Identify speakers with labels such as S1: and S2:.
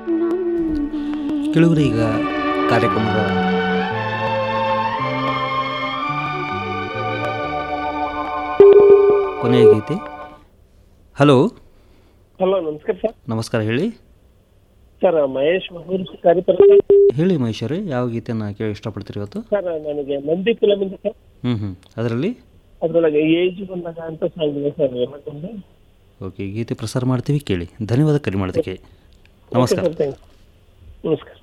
S1: ಕೇಳುಗರೆ ಈಗ ಕಾರ್ಯಕ್ರಮದ ಕೊನೆಯ ಗೀತೆ ಹಲೋ
S2: ಹಲೋ ನಮಸ್ಕಾರ ಸರ್
S1: ನಮಸ್ಕಾರ ಹೇಳಿ
S2: ಸರ್ ಮಹೇಶ್ ಮಹೂರ್ ಕಾರ್ಯಪರ
S1: ಹೇಳಿ ಮಹೇಶ್ವರೇ ಯಾವ ಗೀತೆಯನ್ನು ಕೇಳಿ ಇಷ್ಟಪಡ್ತೀರಿ ಇವತ್ತು
S2: ಸರ್ ನನಗೆ ನಂದಿ ಫಿಲಮ್ ಇಂದ ಸರ್
S1: ಹ್ಞೂ ಹ್ಞೂ ಅದರಲ್ಲಿ
S2: ಅದ್ರೊಳಗೆ ಏಜ್ ಬಂದಾಗ ಅಂತ ಸಾಂಗ್ ಇದೆ ಸರ್ ಎಲ್ಲಕ್ಕೊಂದು
S1: ಓಕೆ ಗೀತೆ ಪ್ರಸಾರ ಮಾಡ್ತೀವಿ ಕೇಳಿ ಧನ್ಯವಾದ ಕರೆ ಮಾಡೋದಕ್ಕೆ ನಮಸ್ಕಾರ
S2: ಓಕೆ ಸರ್ ಥ್ಯಾಂಕ್ಸ್ ನಮಸ್ಕಾರ